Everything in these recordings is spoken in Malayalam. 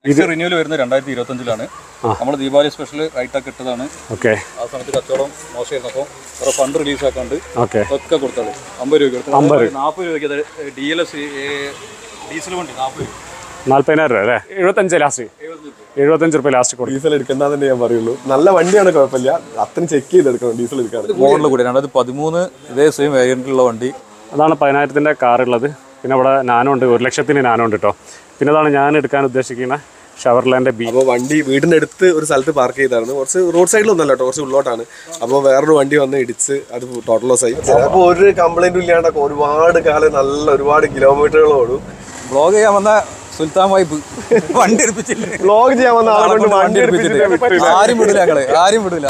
ഇത് റിന്യൂവൽ വരുന്നത് രണ്ടായിരത്തി ഇരുപത്തഞ്ചിലാണ് നമ്മൾ ദീപാവലി സ്പെഷ്യൽ റൈറ്റൊക്കെ ഇട്ടതാണ് ഓക്കെ ആ സമയത്ത് കച്ചവടം മോശമായിരുന്നു അപ്പോൾ വേറെ ഫണ്ട് റിലീസ് ആക്കാണ്ട് ഓക്കെ അതൊക്കെ കൊടുത്താള് അമ്പത് രൂപ കൊടുത്തു നാൽപ്പത് രൂപയ്ക്ക് അത് ഡി എൽ എസ് ഡീസൽ വണ്ടി നാൽപ്പത് രൂപ നാല്പതിനായിരം രൂപ അല്ലേ എഴുപത്തഞ്ച് ലാസ്റ്റ് എഴുപത്തഞ്ച് റുപ്യ ലാസ്റ്റ് കൊടുക്കും ഡീസൽ എടുക്കണ്ട തന്നെ ഞാൻ പറയുള്ളൂ നല്ല വണ്ടിയാണ് കുഴപ്പമില്ല അത്രയും ചെക്ക് ചെയ്തെടുക്കണം ഡീസൽ എടുക്കാൻ മോഡൽ കൂടി രണ്ടായിരത്തി പതിമൂന്ന് ഇതേ സെയിം വേരിയന്റിലുള്ള വണ്ടി അതാണ് പതിനായിരത്തിൻ്റെ കാർ ഉള്ളത് പിന്നെ ഇവിടെ നാനോ ഉണ്ട് ഒരു ലക്ഷത്തിന് നാനോ ഉണ്ട് കേട്ടോ പിന്നെ അതാണ് ഞാൻ എടുക്കാൻ ഉദ്ദേശിക്കുന്ന ഷവർലാൻഡ് ബി അപ്പോൾ വണ്ടി വീടിൻ്റെ അടുത്ത് ഒരു സ്ഥലത്ത് പാർക്ക് ചെയ്തായിരുന്നു കുറച്ച് റോഡ് സൈഡിലൊന്നല്ല കേട്ടോ കുറച്ച് ഉള്ളോട്ടാണ് അപ്പോൾ വേറൊരു വണ്ടി വന്ന് ഇടിച്ച് അത് ടോട്ടൽ ലോസ് ആയി അപ്പോൾ ഒരു കംപ്ലൈൻറ്റും ഇല്ലാണ്ടൊക്കെ ഒരുപാട് കാലം നല്ല ഒരുപാട് കിലോമീറ്ററുകൾ ഓടും ബ്ലോഗ് ചെയ്യാൻ വന്ന സുൽത്താൻ വൈബ് വണ്ടി എടുപ്പിച്ചില്ല വ്ലോഗ് ചെയ്യാൻ വന്ന ആളെ കൊണ്ട് വണ്ടി എടുപ്പിച്ചിട്ട് എടുപ്പിച്ചിട്ട് ആരും വിടില്ല ഞങ്ങള് ആരും വിടില്ല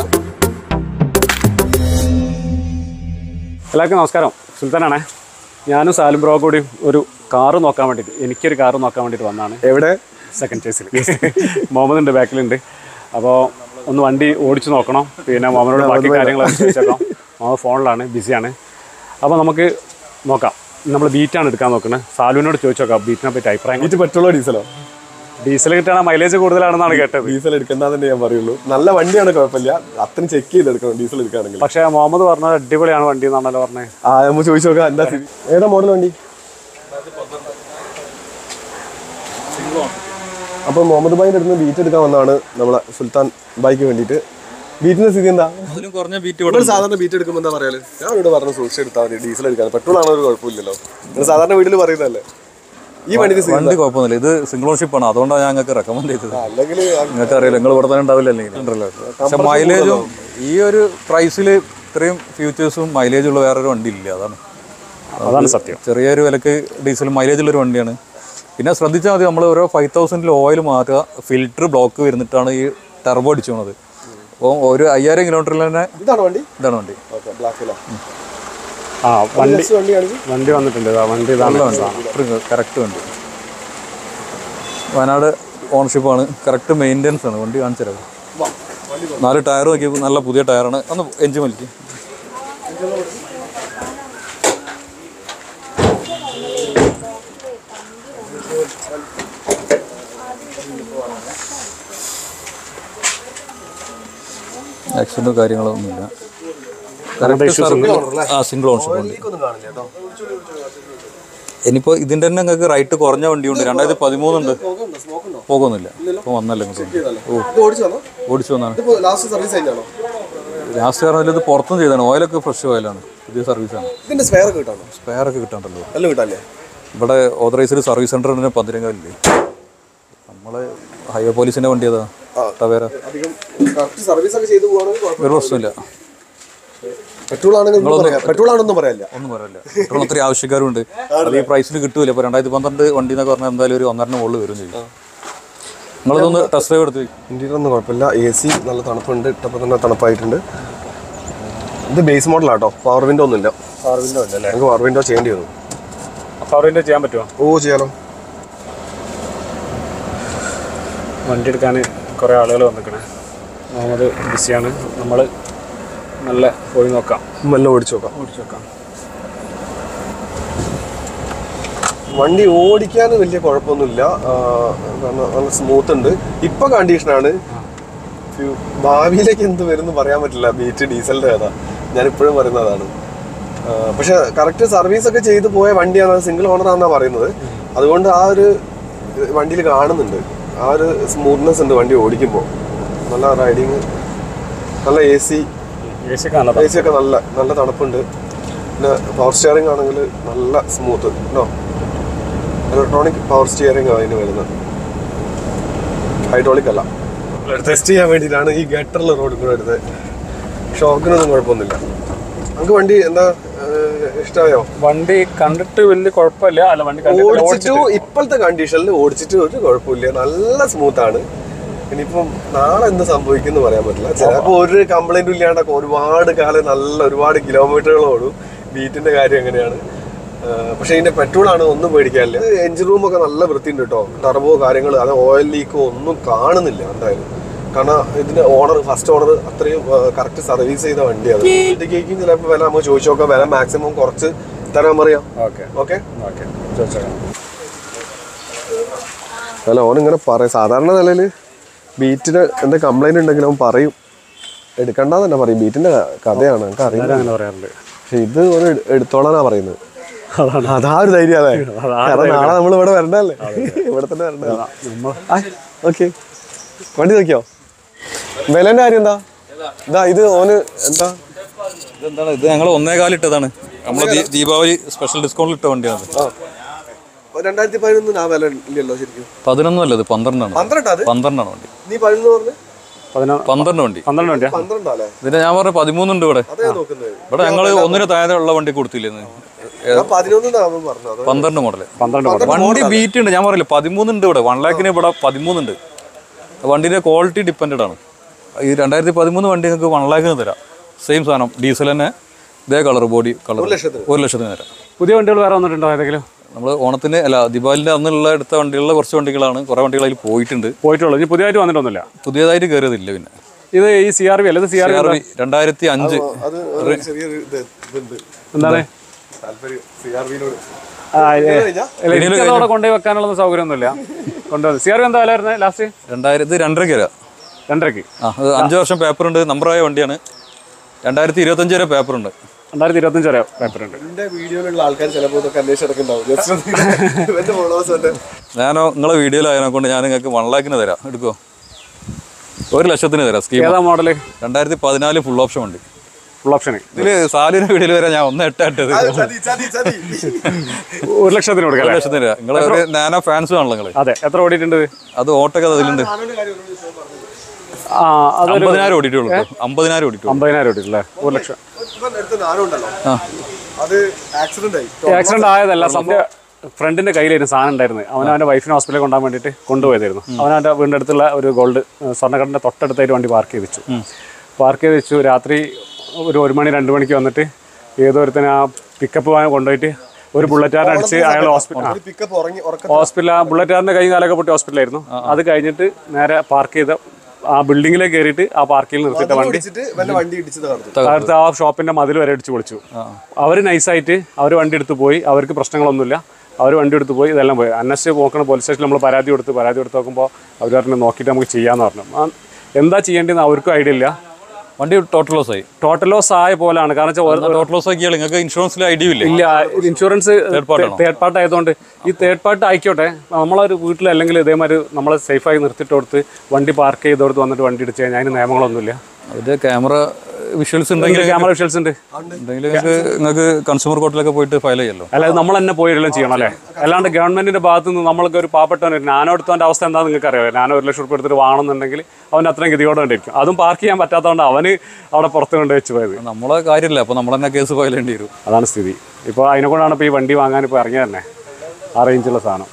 എല്ലാവർക്കും നമസ്കാരം സുൽത്താനാണേ ഞാനും സാലും ബ്രോ കൂടി ഒരു കാറ് നോക്കാൻ വേണ്ടിയിട്ട് എനിക്കൊരു കാറ് നോക്കാൻ വേണ്ടിയിട്ട് വന്നതാണ് എവിടെ സെക്കൻഡ് ചേസിൽ മുഹമ്മദ് ഉണ്ട് ബാക്കിലുണ്ട് അപ്പോൾ ഒന്ന് വണ്ടി ഓടിച്ചു നോക്കണം പിന്നെ മുഹമ്മദിനോട് ബാക്കി കാര്യങ്ങളൊക്കെ ചോദിച്ചേക്കാം മുഹമ്മദ് ഫോണിലാണ് ബിസിയാണ് അപ്പോൾ നമുക്ക് നോക്കാം നമ്മൾ ബീറ്റാണ് എടുക്കാൻ നോക്കുന്നത് സാലുവിനോട് ചോദിച്ചു നോക്കാം ബീറ്റിനെ പറ്റി അഭിപ്രായം ഇത് പെട്രോളോ ഡീസലോ ഡീസൽ കിട്ടാൻ മൈലേജ് കൂടുതലാണെന്നാണ് കേട്ടത് ഡീസൽ എടുക്കണ്ട തന്നെ ഞാൻ പറയുള്ളൂ നല്ല വണ്ടിയാണ് കുഴപ്പമില്ല അത്രയും ചെക്ക് ചെയ്തെടുക്കണം ഡീസൽ എടുക്കുകയാണെങ്കിൽ പക്ഷേ മുഹമ്മദ് പറഞ്ഞത് അടിപൊളിയാണ് വണ്ടി എന്നാണല്ലോ പറഞ്ഞത് ആ നമ്മൾ ചോദിച്ചു നോക്കാം എന്താ സ്ഥിതി? ഏതാ മോഡൽ വണ്ടി അപ്പോൾ മുഹമ്മദ് ഭായിൻ്റെ അടുത്ത് ബീറ്റ് എടുക്കാൻ വന്നതാണ് നമ്മളെ സുൽത്താൻ ബൈക്ക് വേണ്ടിയിട്ട് ബീറ്റിന്റെ സ്ഥിതി എന്താ അതിലും കുറഞ്ഞ ബീറ്റ് നിങ്ങൾ സാധാരണ ബീറ്റ് എടുക്കുമ്പോൾ എന്താ പറയാല് ഞാൻ ഇവിടെ പറഞ്ഞു സൂക്ഷിച്ച് എടുത്താൽ മതി ഡീസൽ എടുക്കാൻ പെട്രോൾ ആണോ ഒരു കുഴപ്പമില്ലല്ലോ നിങ്ങൾ സാധാരണ വീട്ടിൽ പറയുന്നതല്ലേ ഈ വണ്ടിയുടെ സ്ഥിതി വണ്ടി കുഴപ്പമൊന്നുമില്ല ഇത് സിംഗിൾ ഓൺഷിപ്പ് ആണ് അതുകൊണ്ടാണ് ഞാൻ ഞങ്ങൾക്ക് റെക്കമെൻഡ് ചെയ്തത് അല്ലെങ്കിൽ നിങ്ങൾക്ക് അറിയില്ല നിങ്ങൾ ഇവിടെ തന്നെ ഉണ്ടാവില്ല അല്ലെങ്കിൽ ഉണ്ടല്ലോ പക്ഷെ മൈലേജും ഈ ഒരു പ്രൈസിൽ ഇത്രയും ഫ്യൂച്ചേഴ്സും മൈലേജ് ഉള്ള വേറൊരു വണ്ടി ഇല്ല അതാണ് അതാണ് സത്യം ചെറിയൊരു വിലക്ക് ഡീസൽ മൈലേജ് ഉള്ളൊരു വണ്ടിയാണ് പിന്നെ ശ്രദ്ധിച്ചാൽ മതി നമ്മൾ ഓരോ ഫൈവ് തൗസൻഡിൽ ഓയിൽ മാറ്റുക ഫിൽറ്റർ ബ്ലോക്ക് വരുന്നിട്ടാണ് ഈ ടർബോ അടിച്ചു പോണത് അപ്പോൾ ഒരു അയ്യായിരം കിലോമീറ്ററിൽ തന്നെ ഇതാണ് വണ്ടി ഇതാണ് വണ്ടി ഓക്കെ ബ്ലാക്കിലോ ആ വണ്ടി വണ്ടിയാണെങ്കിൽ വണ്ടി വന്നിട്ടുണ്ട് ഇതാ വണ്ടി ഇതാണ് സാധനം. കറക്റ്റ് വണ്ടി വയനാട് ഓണർഷിപ്പാണ് കറക്റ്റ് മെയിൻ്റെനൻസ് ആണ് വണ്ടി കാണിച്ചു തരാം നാല് ടയർ നോക്കി നല്ല പുതിയ ടയറാണ് ഒന്ന് എഞ്ചിൻ വലിക്കും ആക്സിഡൻറ്റോ കാര്യങ്ങളൊന്നുമില്ല കറക്റ്റ് സർവീസ് ആ സിംഗിൾ ഓൺഷിപ്പ് വണ്ടി ഒന്നും കാണില്ല കേട്ടോ ഇനിയിപ്പോൾ ഇതിൻ്റെ തന്നെ നിങ്ങൾക്ക് റൈറ്റ് കുറഞ്ഞ വണ്ടിയുണ്ട് രണ്ടായിരത്തി പതിമൂന്നുണ്ട് സ്മോക്കുണ്ടോ സ്മോക്കുണ്ടോ പോകുന്നില്ല ഇപ്പോൾ വന്നല്ലോ ഇങ്ങോട്ട് ഓ ഇത് ഓടിച്ചു വന്നോ ഓടിച്ചു വന്നാണ് ഇതിപ്പോ ലാസ്റ്റ് സർവീസ് കഴിഞ്ഞാണോ ലാസ്റ്റ് പറഞ്ഞാൽ ഇത് പുറത്തും ചെയ്താണ് ഓയിലൊക്കെ ഫ്രഷ് ഓയിലാണ് പുതിയ സർവീസാണ് ഇതിന്റെ സ്പെയർ ഒക്കെ കിട്ടാണോ സ്പെയർ ഒക്കെ കിട്ടാണ്ടല്ലോ എല്ലാം കിട്ടാല്ലേ ഇവിടെ ഓതറൈസ്ഡ് സർവീസ് സെൻ്റർ തന്നെ പന്തിരങ്കാലില്ലേ നമ്മൾ ഹൈവേ പോലീസിൻ്റെ വണ്ടി ഏതാ ടവേര അധികം കറക്റ്റ് സർവീസ് ഒക്കെ ചെയ്തു പോവാണെങ്കിൽ ഒരു പ്രശ്നമില്ല പെട്രോൾ ആണെങ്കിൽ പെട്രോൾ ആണെന്നും പറയാല്ല ഒന്നും പറയില്ല പെട്രോൾ ഒത്തിരി ആവശ്യക്കാരുണ്ട് അത് ഈ പ്രൈസിൽ കിട്ടൂല ഇപ്പോൾ രണ്ടായിരത്തി പന്ത്രണ്ട് വണ്ടി എന്നൊക്കെ പറഞ്ഞാൽ എന്തായാലും ഒരു ഒന്നരന് മുകളിൽ വരും ചെയ്യും നിങ്ങളതൊന്ന് ടെസ്റ്റ് ഡ്രൈവ് എടുത്ത് വെക്ക്. ഇന്ത്യയിൽ ഒന്നും കുഴപ്പമില്ല എ സി നല്ല തണുപ്പുണ്ട് ഇട്ടപ്പോൾ തന്നെ തണുപ്പായിട്ടുണ്ട് ഇത് ബേസ് മോഡലാട്ടോ പവർ വിൻഡോ ഒന്നുമില്ല പവർ വിൻഡോ ഇല്ല അല്ലേ ഞങ്ങൾക്ക് പവർ വിൻഡോ ചെയ്യേണ്ടി വന്നു പവർ വിൻഡോ ചെയ്യാൻ പറ്റുമോ ഓ ചെയ്യാലോ വണ്ടി എടുക്കാൻ കുറേ ആളുകൾ വന്നിക്കണേ മുഹമ്മദ് ബിസിയാണ് നമ്മൾ നല്ല പോയി നോക്കാം മെല്ലെ ഓടിച്ചു നോക്കാം ഓടിച്ചു നോക്കാം വണ്ടി ഓടിക്കാൻ വലിയ കുഴപ്പമൊന്നുമില്ല ആ, കാരണം നല്ല സ്മൂത്ത് ഉണ്ട് ഇപ്പൊ കണ്ടീഷനാണ് ഫ്യൂ- ഭാവിയിലേക്ക് എന്ത് വരും എന്ന് പറയാൻ പറ്റില്ല ബീറ്റ് ഡീസലിന്റെ കഥ ഞാൻ ഇപ്പോഴും പറയുന്നതാണ് ആ, പക്ഷെ കറക്റ്റ് സർവീസ് ഒക്കെ ചെയ്തു പോയ വണ്ടിയാണ് സിംഗിൾ ഓണർ ആണെന്നാ പറയുന്നത് അതുകൊണ്ട് ആ ഒരു വണ്ടിയിൽ കാണുന്നുണ്ട് ആ ഒരു സ്മൂത്ത്നെസ് ഉണ്ട് വണ്ടി ഓടിക്കുമ്പോൾ നല്ല റൈഡിങ് നല്ല എ സി എ സി കാണാം എ സി ഒക്കെ നല്ല നല്ല തണുപ്പുണ്ട് പിന്നെ പവർ സ്റ്റിയറിംഗ് ആണെങ്കിൽ നല്ല സ്മൂത്ത് കേട്ടോ ഇലക്ട്രോണിക് പവർ സ്റ്റിയറിംഗ് അതിന് വരുന്നത് ഹൈഡ്രോളിക് അല്ല ടെസ്റ്റ് ചെയ്യാൻ വേണ്ടിയിട്ടാണ് ഈ ഗട്ടറിൽ റോഡിൽ കൂടെ എടുത്തത് ഷോക്കിനൊന്നും കുഴപ്പമൊന്നുമില്ല നമുക്ക് വണ്ടി എന്താ ഏഹ്, ഇഷ്ടമായോ വണ്ടി കണ്ടിട്ട് വലിയ കുഴപ്പമില്ല അല്ല വണ്ടി കണ്ടിട്ട് ഓടിച്ചിട്ട് ഇപ്പോഴത്തെ കണ്ടീഷനിൽ ഓടിച്ചിട്ട് ഒരു കുഴപ്പമില്ല നല്ല സ്മൂത്ത് ആണ് ഇനിയിപ്പം നാളെ എന്ത് സംഭവിക്കും എന്ന് പറയാൻ പറ്റില്ല ചിലപ്പോൾ ഒരു കംപ്ലൈന്റും ഇല്ലാണ്ടൊക്കെ ഒരുപാട് കാലം നല്ല ഒരുപാട് കിലോമീറ്ററുകൾ ഓടും ബീറ്റിന്റെ കാര്യം എങ്ങനെയാണ് പക്ഷെ ഇതിന്റെ പെട്രോൾ ആണ് ഒന്നും പേടിക്കാനില്ല എഞ്ചിൻ റൂം ഒക്കെ നല്ല വൃത്തിയുണ്ട് കേട്ടോ ടർബോ കാര്യങ്ങൾ അത് ഓയിൽ ലീക്കോ ഒന്നും കാണുന്നില്ല എന്തായാലും കാരണം ഇതിന്റെ ഓണർ ഫസ്റ്റ് ഓണർ അത്രയും കറക്റ്റ് സർവീസ് ചെയ്ത വണ്ടിയാണ് ഇതിലേക്കും ചിലപ്പോൾ വില നമുക്ക് ചോദിച്ചു നോക്കാം വില മാക്സിമം കുറച്ച് തരാൻ പറയാം ഓക്കെ ഓക്കെ ഓക്കെ ചോദിച്ചേക്കാം അല്ല ഓൻ ഇങ്ങനെ പറയും സാധാരണ നിലയിൽ ബീറ്റിന് എന്താ കംപ്ലൈന്റ് ഉണ്ടെങ്കിൽ അവൻ പറയും എടുക്കണ്ടെന്ന് തന്നെ പറയും ബീറ്റിന്റെ കഥയാണ് നമുക്ക് അറിയാം എല്ലാവരും അങ്ങനെ പറയാറുണ്ട് പക്ഷെ ഇത് ഓന് എടു- എടുത്തോളാനാ പറയുന്നത് അതാ ഒരു ധൈര്യം അതെ കാരണം നാളെ നമ്മൾ ഇവിടെ വരണ്ടല്ലേ ഇവിടെ തന്നെ വരണ്ടല്ലേ ഓക്കെ വണ്ടി നോക്കിയോ വിലന്റെ കാര്യം എന്താ ഇതാ ഇത് ഓന് എന്താ ഇതെന്താണ് ഇത് ഞങ്ങൾ ഒന്നേകാലിട്ടതാണ് നമ്മളെ ദീ- ദീപാവലി സ്പെഷ്യൽ ഡിസ്കൗണ്ടിൽ ഇട്ട വണ്ടിയാണ് രണ്ടായിരത്തി പതിനൊന്നിന് ആ വില ഇല്ലല്ലോ ശരിക്കും പതിനൊന്നല്ല ഇത് പന്ത്രണ്ടാണ് പന്ത്രണ്ടാ അത് പന്ത്രണ്ടാണ് വണ്ടി നീ പതിനൊന്ന് പറഞ്ഞ് പതിനാ പന്ത്രണ്ട് വണ്ടി പന്ത്രണ്ട് വണ്ടിയാ പന്ത്രണ്ടാല്ലേ ഇതിന്റെ ഞാൻ പറഞ്ഞ പതിമൂന്നുണ്ട് ഇവിടെ അതാ ഞാൻ നോക്കുന്നത് ഇവിടെ ഞങ്ങൾ ഒന്നിന് താഴെ ഉള്ള വണ്ടി കൊടുത്തില്ലെന്ന് ഞാൻ പതിനൊന്നാവും പറഞ്ഞു അത് പന്ത്രണ്ട് മോഡല് പന്ത്രണ്ട് model. വണ്ടി ബീറ്റ് ഉണ്ട് ഞാൻ പറയില്ല പതിമൂന്നുണ്ട് ഇവിടെ വൺ ലാഖിന് ഇവിടെ പതിമൂന്നുണ്ട് വണ്ടിന്റെ ക്വാളിറ്റി ഡിപ്പെൻഡ് ആണ് ഈ രണ്ടായിരത്തി പതിമൂന്ന് വണ്ടി നിങ്ങൾക്ക് വൺ ലാഖിന് തരാം സെയിം സാധനം ഡീസൽ തന്നെ ഇതേ കളർ ബോഡി കളർ ഒരു ലക്ഷത്തിന് തരാം പുതിയ വണ്ടികൾ വേറെ വന്നിട്ടുണ്ടോ ഏതെങ്കിലും നമ്മൾ ഓണത്തിന് അല്ല ദീപാവലിന്റെ അന്നുള്ള എടുത്ത വണ്ടികളിലെ കുറച്ച് വണ്ടികളാണ് കുറേ വണ്ടികൾ അതിൽ പോയിട്ടുണ്ട് പോയിട്ടുള്ളൂ ഇനി പുതിയതായിട്ട് വന്നിട്ടൊന്നുമില്ല പുതിയതായിട്ട് കയറിയതില്ല പിന്നെ ഇത് ഈ സി ആർ ബി അല്ല ഇത് സി ആർ ബി രണ്ടായിരത്തി അഞ്ച് അത് ഒരു ചെറിയൊരു ഇത് ഇതുണ്ട് എന്താണ് താല്പര്യം സി ആർ വിയിലോട് ആ, ഏ. അല്ല, എനിക്കത് അവിടെ കൊണ്ടുപോയി വെക്കാനുള്ള സൗകര്യമൊന്നുമില്ല കൊണ്ടുവന്നു സി ആർ ബി എന്താ വില വരുന്നത് ലാസ്റ്റ് രണ്ടായിരത്തി രണ്ടരയ്ക്ക് വരാം രണ്ടരക്ക് ആ അത് അഞ്ച് വർഷം പേപ്പറുണ്ട് നമ്പറായ വണ്ടിയാണ് രണ്ടായിരത്തി ഇരുപത്തഞ്ച് വരെ പേപ്പറുണ്ട് രണ്ടായിരത്തി ഇരുപത്തഞ്ച് വരെ പേപ്പർ ഉണ്ട് എന്റെ വീഡിയോയിലുള്ള ആൾക്കാർ ചിലപ്പോൾ ഇതൊക്കെ അന്വേഷിച്ചിടക്കുണ്ടാവും ജസ്റ്റ് എന്റെ ഫോളോവേഴ്സ് എന്റെ ഞാനോ നിങ്ങളെ വീഡിയോയിലായതിനെ കൊണ്ട് ഞാൻ നിങ്ങൾക്ക് വൺ ലാഖിന് തരാം എടുക്കുമോ ഒരു ലക്ഷത്തിന് തരാം സ്കീം ഏതാ മോഡല് രണ്ടായിരത്തി പതിനാല് ഫുൾ ഓപ്ഷൻ വണ്ടി ഫുൾ ഓപ്ഷൻ ഇതിൽ സാലിന്റെ വീഡിയോയിൽ വരാം ഞാൻ ഒന്ന് എട്ട് ഇട്ടത് ചതി ചതി ചതി ഒരു ലക്ഷത്തിന് കൊടുക്കാം ഒരു അല്ലേ? ലക്ഷത്തിന് തരാം നിങ്ങൾ ഒരു നാനോ ഫാൻസ് ആണല്ലോ നിങ്ങൾ അതെ എത്ര ഓടിയിട്ടുണ്ട് ഇത്? അത് ഓട്ടൊക്കെ അതിലുണ്ട് ആ അതൊരു അമ്പതിനായിരം ഓടിയിട്ടുള്ളൂ അമ്പതിനായിരം ഓടിയിട്ടുള്ളൂ അമ്പതിനായിരം ഓടിയിട്ടില്ലേ ഒരു ലക്ഷം ഇപ്പം എടുത്ത് നാണം ഉണ്ടല്ലോ അത് ആക്സിഡന്റ് ആയി ആക്സിഡന്റ് ആയതല്ല സംഭവം ഫ്രണ്ടിന്റെ കയ്യിലായിരുന്നു സാധനം ഉണ്ടായിരുന്നു അവൻ അവന്റെ വൈഫിനെ ഹോസ്പിറ്റലിൽ കൊണ്ടുപോകാൻ വേണ്ടിയിട്ട് കൊണ്ടുപോയതായിരുന്നു അവൻ അവന്റെ വീടിന്റെ അടുത്തുള്ള ഒരു ഗോൾഡ് സ്വർണ്ണക്കടന്റെ തൊട്ടടുത്തായിട്ട് വണ്ടി പാർക്ക് ചെയ്ത് വെച്ചു പാർക്ക് ചെയ്ത് വെച്ചു രാത്രി ഒരു ഒരു മണി രണ്ട് മണിക്ക് വന്നിട്ട് ഏതോ ഒരുത്തനെ ആ പിക്കപ്പ് വാങ്ങാൻ കൊണ്ടുപോയിട്ട് ഒരു ബുള്ളറ്റാർ അടിച്ച് അയാൾ ഹോസ്പിറ്റൽ ഒരു പിക്കപ്പ് ഉറങ്ങി ഉറക്ക ഹോസ്പിറ്റൽ ആ ബുള്ളറ്റാറിന്റെ കൈ കാലൊക്കെ പൊട്ടി ഹോസ്പിറ്റലായിരുന്നു അത് കഴിഞ്ഞിട്ട് നേരെ പാർക്ക് ചെയ്ത ആ ബിൽഡിങ്ങിലേക്ക് കയറിയിട്ട് ആ പാർക്കിൽ നിർത്തിയിട്ട വണ്ടി പിടിച്ചിട്ട് വല്ല വണ്ടി ഇടിച്ചത് കടന്നു അടുത്ത ആ ഷോപ്പിന്റെ മതിൽ വരെ അടിച്ചു പൊളിച്ചു അവർ നൈസായിട്ട് അവർ വണ്ടി എടുത്ത് പോയി അവർക്ക് പ്രശ്നങ്ങളൊന്നുമില്ല അവർ വണ്ടി എടുത്ത് പോയി ഇതെല്ലാം പോയി അന്വേഷിച്ച് നോക്കണ പോലീസ് സ്റ്റേഷനിൽ നമ്മൾ പരാതി കൊടുത്ത് പരാതി കൊടുത്ത് നോക്കുമ്പോൾ അവർ പറഞ്ഞു നോക്കിയിട്ട് നമുക്ക് ചെയ്യാന്ന് പറഞ്ഞു ആ, എന്താ ചെയ്യേണ്ടതെന്ന് അവർക്കും ഐഡിയ ഇല്ല വണ്ടി ടോട്ടൽ ലോസ് ആയി ടോട്ടൽ ലോസ് ആയ പോലാണ് കാരണം വെച്ചാൽ ടോട്ടൽ ലോസ് ആക്കിയാൽ നിങ്ങൾക്ക് ഇൻഷുറൻസിൽ ഐഡിയ ഇല്ലേ ഇല്ല ഇത് ഇൻഷുറൻസ് party ആണോ? തേർഡ് പാർട്ട് ആയതുകൊണ്ട് ഈ തേർഡ് പാർട്ട് ആയിക്കോട്ടെ നമ്മളൊരു വീട്ടിൽ അല്ലെങ്കിൽ ഇതേമാതിരി നമ്മളെ സേഫായി നിർത്തിയിട്ട് കൊടുത്ത് വണ്ടി പാർക്ക് ചെയ്തോടത്ത് വന്നിട്ട് വണ്ടി ഇടിച്ച് കഴിഞ്ഞാൽ അതിന് നിയമങ്ങളൊന്നുമില്ല അതിന്റെ ക്യാമറ വിഷ്വൽസ് ഉണ്ടെങ്കിൽ ക്യാമറ വിഷ്വൽസ് ഉണ്ട് ഉണ്ടെങ്കിൽ നിങ്ങൾക്ക് നിങ്ങൾക്ക് കൺസ്യൂമർ കോർട്ടിലൊക്കെ പോയിട്ട് ഫയൽ ചെയ്യല്ലോ അല്ല ഇത് നമ്മൾ തന്നെ പോയി എല്ലാം ചെയ്യണം അല്ലേ അല്ലാണ്ട് ഗവൺമെന്റിന്റെ ഭാഗത്ത് നിന്ന് നമ്മൾക്ക് ഒരു പാവപ്പെട്ടവൻ ഒരു നാനോ എടുത്തവന്റെ അവസ്ഥ എന്താണെന്ന് നിങ്ങൾക്ക് അറിയാം നാനോ ഒരു ലക്ഷം റുപ്യ എടുത്തിട്ട് വാങ്ങണമെന്നുണ്ടെങ്കിൽ അവൻ അത്രയും ഗതിയോടെ കണ്ടിരിക്കും അതും പാർക്ക് ചെയ്യാൻ പറ്റാത്തതുകൊണ്ട് അവന് അവിടെ പുറത്ത് കൊണ്ട് വെച്ച് പോയത് നമ്മളെ കാര്യമില്ല അപ്പോൾ നമ്മൾ തന്നെ കേസ് ഫയൽ ചെയ്യേണ്ടി വരും അതാണ് സ്ഥിതി ഇപ്പോൾ അതിനെ കൊണ്ടാണ് ഇപ്പോൾ ഈ വണ്ടി വാങ്ങാൻ ഇപ്പോൾ ഇറങ്ങിയത് തന്നെ ആ റേഞ്ചുള്ള സാധനം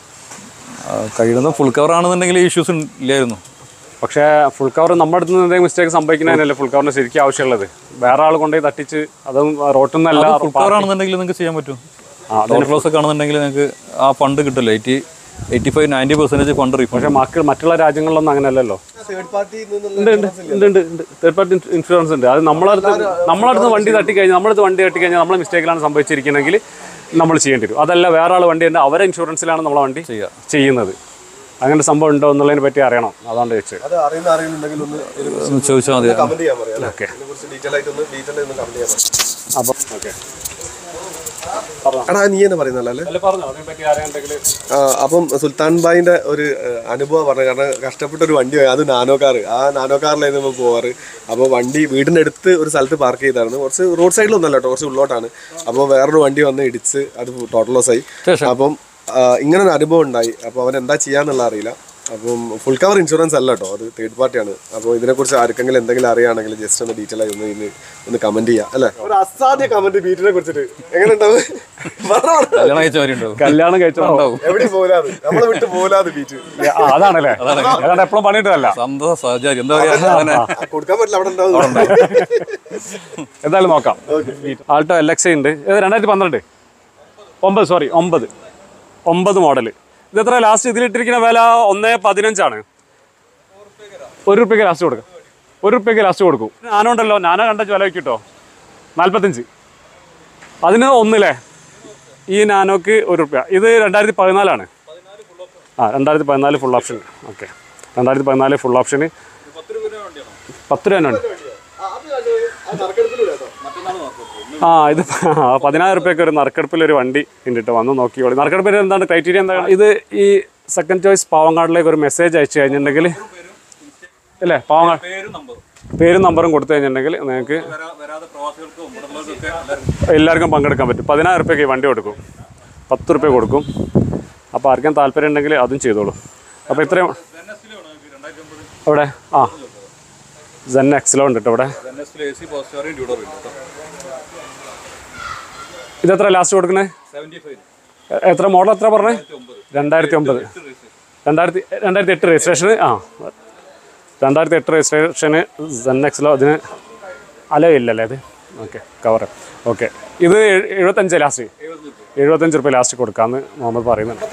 ആ, കഴിയുന്ന ഫുൾ കവർ ആണെന്നുണ്ടെങ്കിൽ ഇഷ്യൂസ് ഇല്ലായിരുന്നു പക്ഷേ ഫുൾ കവർ നമ്മുടെ അടുത്ത് നിന്ന് എന്തെങ്കിലും മിസ്റ്റേക്ക് സംഭവിക്കുന്നതിനല്ലേ ഫുൾ കവറിന് ശരിക്കും ആവശ്യമുള്ളത് വേറെ ആൾ കൊണ്ടുപോയി തട്ടിച്ച് അതും റോട്ടിൽ നിന്നല്ല ഫുൾ കവർ ആണെന്നുണ്ടെങ്കിൽ നിങ്ങൾക്ക് ചെയ്യാൻ പറ്റും ആ, ടോട്ടൽ ലോസ് ഒക്കെ ആണെന്നുണ്ടെങ്കിൽ നിങ്ങൾക്ക് ആ ഫണ്ട് കിട്ടില്ല eighty eighty five ninety percentage fund refund പക്ഷേ മക്കൾ മറ്റുള്ള രാജ്യങ്ങളിലൊന്നും അങ്ങനെയല്ലല്ലോ തേർഡ് പാർട്ടി ഉണ്ട് ഉണ്ട് ഉണ്ട് ഉണ്ട് ഉണ്ട് തേർഡ് പാർട്ടി ഇൻഷുറൻസ് ഉണ്ട് അത് നമ്മളടുത്ത് നമ്മളടുത്ത് വണ്ടി തട്ടിക്കഴിഞ്ഞാൽ നമ്മളടുത്ത് വണ്ടി തട്ടിക്കഴിഞ്ഞാൽ നമ്മളെ മിസ്റ്റേക്കിലാണ് സംഭവിച്ചിരിക്കുന്നതെങ്കിൽ നമ്മൾ ചെയ്യേണ്ടി വരും അതല്ല വേറെ ആൾ വണ്ടി ഉണ്ട് അവരെ ഇൻഷുറൻസിലാണ് നമ്മളെ വണ്ടി ചെയ്യുക ചെയ്യുന്നത് അങ്ങനെ സംഭവം ഉണ്ടോ എന്നുള്ളതിനെ പറ്റി അറിയണം അതാണ് ചോദിച്ചത് അത് അറിയുന്ന അറിയുന്നുണ്ടെങ്കിൽ ഒന്ന് ഒന്ന് ചോദിച്ചാൽ മതി കമന്റ് ചെയ്യാൻ പറയാം അല്ലേ ഇതിനെ കുറിച്ച് ഡീറ്റെയിൽ ആയിട്ട് ഒന്ന് ഡീറ്റെയിൽ ഒന്ന് കമന്റ് ചെയ്യാൻ പറയാം അപ്പം ഓക്കെ എടാ നീ തന്നെ പറയുന്നല്ലേ അല്ല പറഞ്ഞോ അതിനെപ്പറ്റി അറിയാണ്ടെങ്കിൽ ആ, അപ്പം സുൽത്താൻ ബായിന്റെ ഒരു ഏഹ്, അനുഭവം പറഞ്ഞു കാരണം കഷ്ടപ്പെട്ട ഒരു വണ്ടി വാങ്ങി. അത് നാനോ കാർ ആ നാനോ കാറിലായിരുന്നു നമ്മൾ പോവാറ് അപ്പോൾ വണ്ടി വീടിന്റെ അടുത്ത് ഒരു സ്ഥലത്ത് പാർക്ക് ചെയ്തായിരുന്നു കുറച്ച് റോഡ് സൈഡിലൊന്നല്ല കേട്ടോ കുറച്ച് ഉള്ളോട്ടാണ് അപ്പോൾ വേറൊരു വണ്ടി വന്ന് ഇടിച്ച് അത് ടോട്ടൽ ലോസ് ആയി അപ്പം ആ, ഇങ്ങനെ ഒരു അനുഭവം ഉണ്ടായി അപ്പോൾ അവൻ എന്താ ചെയ്യാന്നുള്ള അറിയില്ല അപ്പം ഫുൾ കവർ ഇൻഷുറൻസ് അല്ല കേട്ടോ അത് തേർഡ് പാർട്ടിയാണ് അപ്പോൾ ഇതിനെക്കുറിച്ച് ആർക്കെങ്കിലും എന്തെങ്കിലും അറിയുകയാണെങ്കിൽ ജസ്റ്റ് ഒന്ന് ഡീറ്റെയിൽ ആയി ഒന്ന് ഇന്ന് ഒന്ന് കമന്റ് ചെയ്യാം അല്ലേ ഒരു അസാധ്യ കമന്റ് ബീറ്റിനെ കുറിച്ചിട്ട് എങ്ങനെ ഉണ്ടാവും കല്യാണം കഴിച്ച മാതിരി ഉണ്ടാവും കല്യാണം കഴിച്ചോ എവിടെ പോലാത് നമ്മളെ വിട്ട് പോലാത് ബീറ്റ് ആ, അതാണല്ലേ അതാണ് എപ്പോഴും പണിയിട്ടതല്ല സന്തോഷ സഹചാരി എന്താ പറയാ അങ്ങനെ കൊടുക്കാൻ പറ്റില്ല അവിടെ ഉണ്ടാവും എന്തായാലും നോക്കാം ആൾട്ടോ എൽ എക്സ് ഉണ്ട് ഇത് രണ്ടായിരത്തി പന്ത്രണ്ട് ഒമ്പത് സോറി ഒമ്പത് ഒമ്പത് മോഡൽ ഇത് എത്ര ലാസ്റ്റ് ഇതിലിട്ടിരിക്കുന്ന വില ഒന്ന് പതിനഞ്ചാണ് ഒരു റുപ്യക്ക് ലാസ്റ്റ് കൊടുക്കും ഒരു റുപ്യക്ക് ലാസ്റ്റ് കൊടുക്കും നാനോ ഉണ്ടല്ലോ നാനോ കണ്ട വില വയ്ക്കിട്ടോ നാൽപ്പത്തഞ്ച് അതിന് ഒന്നില്ലേ ഈ നാനോക്ക് ഒരു റുപ്യ ഇത് രണ്ടായിരത്തി പതിനാലാണ് ആ രണ്ടായിരത്തി പതിനാല് ഫുൾ ഓപ്ഷൻ ഓക്കെ രണ്ടായിരത്തി പതിനാല് ഫുൾ ഓപ്ഷന് പത്ത് രൂപ ഉണ്ട് ആ ഇത് ആ, പതിനായിരം റുപ്യക്ക് ഒരു നറുക്കെടുപ്പിൽ ഒരു വണ്ടി ഉണ്ട് കേട്ടോ വന്ന് നോക്കിയോളി നറുക്കെടുപ്പിൽ എന്താണ് ക്രൈറ്റീരിയ എന്താണ് ഇത് ഈ സെക്കൻഡ് ചോയ്സ് പാവങ്ങാടിലേക്ക് ഒരു മെസ്സേജ് അയച്ചു കഴിഞ്ഞിട്ടുണ്ടെങ്കിൽ അല്ലേ പാവങ്ങാട് പേരും നമ്പറും പേരും നമ്പറും കൊടുത്തു കഴിഞ്ഞിട്ടുണ്ടെങ്കിൽ നിങ്ങൾക്ക് വരാതെ പ്രവാസികൾക്കും ഇവിടെയുള്ളവർക്കൊക്കെ എല്ലാവർക്കും എല്ലാവർക്കും പങ്കെടുക്കാൻ പറ്റും പതിനായിരം റുപ്യക്ക് ഈ വണ്ടി കൊടുക്കും പത്ത് റുപ്യ കൊടുക്കും അപ്പോൾ ആർക്കും താല്പര്യം ഉണ്ടെങ്കിൽ അതും ചെയ്തോളൂ അപ്പോൾ ഇത്രയും അവിടെ ആ സെൻ എക്സലോ ഉണ്ട് കേട്ടോ ഇവിടെ എൻ എസിൽ എ സി പോസ്റ്ററിയും ഡ്യൂഡറും ഉണ്ട് കേട്ടോ ഇതെത്ര ലാസ്റ്റ് കൊടുക്കുന്നത് സെവൻറ്റി ഫൈവ് എത്ര മോഡൽ എത്ര പറഞ്ഞേ രണ്ടായിരത്തി ഒമ്പത് രണ്ടായിരത്തി രണ്ടായിരത്തി എട്ട് രജിസ്ട്രേഷന് ആ രണ്ടായിരത്തി എട്ട് രജിസ്ട്രേഷന് സെൻ എക്സലോ അതിന് അലയില്ലല്ലേ അത് ഓക്കെ കവർ ഓക്കെ ഇത് എഴു- എഴുപത്തഞ്ച് ലാസ്റ്റ് എഴുപത്തഞ്ച് റുപ്യ ലാസ്റ്റ് കൊടുക്കാമെന്ന് മുഹമ്മദ് പറയുന്നുണ്ട്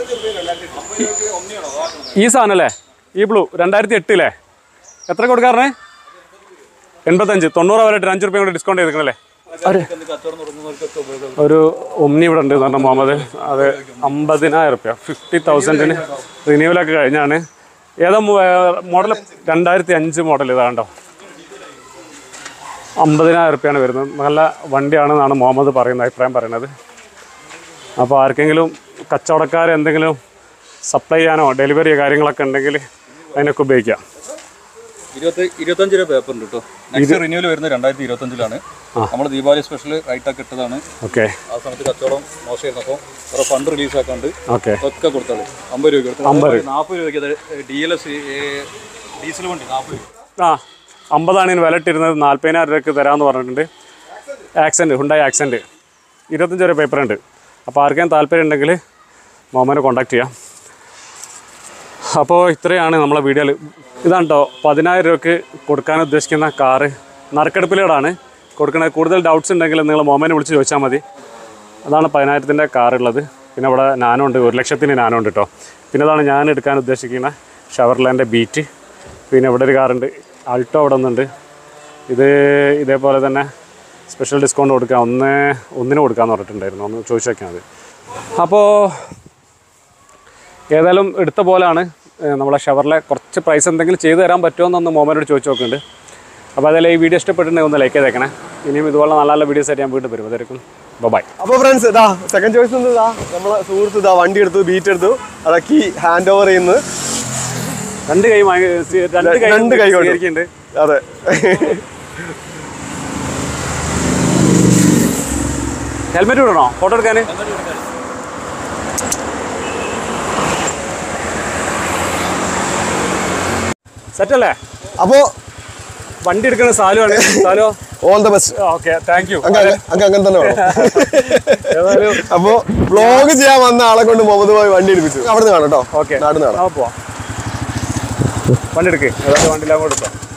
ഈ സാധനമല്ലേ ഈ ബ്ലൂ രണ്ടായിരത്തി എട്ടില്ലേ എത്ര കൊടുക്കാറേ എൺപത്തഞ്ച് തൊണ്ണൂറ് വരെ അഞ്ച് റുപ്യ കൂടി ഡിസ്കൗണ്ട് ചെയ്തിരിക്കണല്ലേ കച്ചവടം തുടങ്ങുന്നവർക്കൊക്കെ ഉപയോഗം ഒരു ഒമ്നി ഇവിടെ ഉണ്ട് എന്ന് പറഞ്ഞ മുഹമ്മദ് അത് അമ്പതിനായിരം റുപ്യ ഫിഫ്റ്റി തൗസൻഡിന് റിന്യൂവലൊക്കെ കഴിഞ്ഞാണ് ഏതാ മോഡൽ രണ്ടായിരത്തി അഞ്ച് മോഡൽ ഇതാണ്ടോ അമ്പതിനായിരം റുപ്യാണ് വരുന്നത് നല്ല വണ്ടിയാണെന്നാണ് മുഹമ്മദ് പറയുന്നത് അഭിപ്രായം പറയുന്നത് അപ്പോൾ ആർക്കെങ്കിലും കച്ചവടക്കാർ എന്തെങ്കിലും സപ്ലൈ ചെയ്യാനോ ഡെലിവറിയോ കാര്യങ്ങളൊക്കെ ഉണ്ടെങ്കിൽ അതിനൊക്കെ ഉപയോഗിക്കാം ഇരുപത്തി ഇരുപത്തഞ്ച് രൂപ പേപ്പർ ഉണ്ട് കേട്ടോ നെക്സ്റ്റ് റിന്യൂവൽ വരുന്നത് രണ്ടായിരത്തി ഇരുപത്തഞ്ചിലാണ് നമ്മൾ ദീപാവലി സ്പെഷ്യൽ റൈറ്റൊക്കെ ഇട്ടതാണ് ഓക്കെ ആ സമയത്ത് കച്ചവടം മോശമായിരുന്നു അപ്പോൾ വേറെ ഫണ്ട് റിലീസ് ആക്കാണ്ട് ഓക്കെ ഒക്കെ കൊടുത്താളി അമ്പത് രൂപ കൊടുത്തു നാൽപ്പത് രൂപയ്ക്ക് ഡി എൽ എസ് ഡീസൽ വണ്ടി നാൽപ്പത് രൂപ ആ അമ്പതാണ് ഇതിന് വില ഇട്ടിരുന്നത് നാൽപ്പതിനായിരം രൂപയ്ക്ക് തരാമെന്ന് പറഞ്ഞിട്ടുണ്ട് ആക്സെൻറ്റ് ഹുണ്ടായി ആക്സെൻറ്റ് ഇരുപത്തഞ്ച് വരെ പേപ്പർ ഉണ്ട് അപ്പോൾ ആർക്കെങ്കിലും താല്പര്യം ഉണ്ടെങ്കിൽ മോമനെ കോൺടാക്ട് ചെയ്യാം അപ്പോൾ ഇത്രയാണ് നമ്മളെ വീഡിയോയിൽ ഇതാണ് കേട്ടോ പതിനായിരം രൂപയ്ക്ക് കൊടുക്കാൻ ഉദ്ദേശിക്കുന്ന കാറ് നറുക്കെടുപ്പിലൂടാണ് കൊടുക്കുന്നത് കൂടുതൽ ഡൗട്ട്സ് ഉണ്ടെങ്കിൽ നിങ്ങൾ മോമനെ വിളിച്ച് ചോദിച്ചാൽ മതി അതാണ് പതിനായിരത്തിൻ്റെ കാറുള്ളത് പിന്നെ ഇവിടെ നാനോ ഉണ്ട് ഒരു ലക്ഷത്തിന് നാനോ ഉണ്ട് കേട്ടോ പിന്നെ അതാണ് ഞാൻ എടുക്കാൻ ഉദ്ദേശിക്കുന്ന ഷവർലാൻ്റെ ബീറ്റ് പിന്നെ ഇവിടെ ഒരു കാറുണ്ട് ആൾട്ടോ അവിടെ ഒന്നുണ്ട് ഇത് ഇതേപോലെ തന്നെ സ്പെഷ്യൽ ഡിസ്കൗണ്ട് കൊടുക്കാം ഒന്ന് ഒന്നിന് കൊടുക്കാമെന്ന് പറഞ്ഞിട്ടുണ്ടായിരുന്നു ഒന്ന് ചോദിച്ചു നോക്കിയാൽ മതി അപ്പോൾ ഏതായാലും എടുത്ത പോലാണ് ഏഹ്, നമ്മളെ ഷവറിലെ കുറച്ച് പ്രൈസ് എന്തെങ്കിലും ചെയ്തു തരാൻ പറ്റുമോ എന്നൊന്ന് മോമനോട് ചോദിച്ചു നോക്കുന്നുണ്ട് അപ്പോൾ അതെല്ലാം ഈ വീഡിയോ ഇഷ്ടപ്പെട്ടിട്ടുണ്ടെങ്കിൽ ഒന്ന് ലൈക്ക് ചെയ്തേക്കണേ ഇനിയും ഇതുപോലെ നല്ല നല്ല വീഡിയോസ് ആയിട്ട് ഞാൻ വീണ്ടും വരും അതായിരിക്കും ബൈ അപ്പൊ ഫ്രണ്ട്സ് ഇതാ സെക്കൻഡ് ചോയ്സ് ഉണ്ട് ഇതാ നമ്മളെ സുഹൃത്ത് ഇതാ വണ്ടി എടുത്തു ബീറ്റ് എടുത്തു അതൊക്കെ ഹാൻഡ് ഓവർ ചെയ്യുന്നു രണ്ട് കൈ വാങ്ങി- സ്വീ- രണ്ട് കൈ രണ്ട് കൈ കൊണ്ട്. സ്വീകരിക്കുന്നുണ്ട് അതെ ഹെൽമെറ്റ് വിടണോ ഫോട്ടോ എടുക്കാൻ സെറ്റല്ലേ അപ്പോ വണ്ടി എടുക്കുന്ന സാലുവാണ് സാലോ all the best okay thank you അങ്ങ് അങ്ങ് അങ്ങനെ തന്നെ വേണം ഏതായാലും അപ്പോ വ്ലോഗ് ചെയ്യാൻ വന്ന ആളെ കൊണ്ട് മുഹമ്മദ് പോയി വണ്ടി എടുപ്പിച്ചു അവിടെ നിന്ന് കാണാം കേട്ടോ ഓക്കെ നാട് കാണാം പോവാം വണ്ടി എടുക്ക് ഏതായാലും വണ്ടിയിലാകുമ്പോൾ എടുക്കാം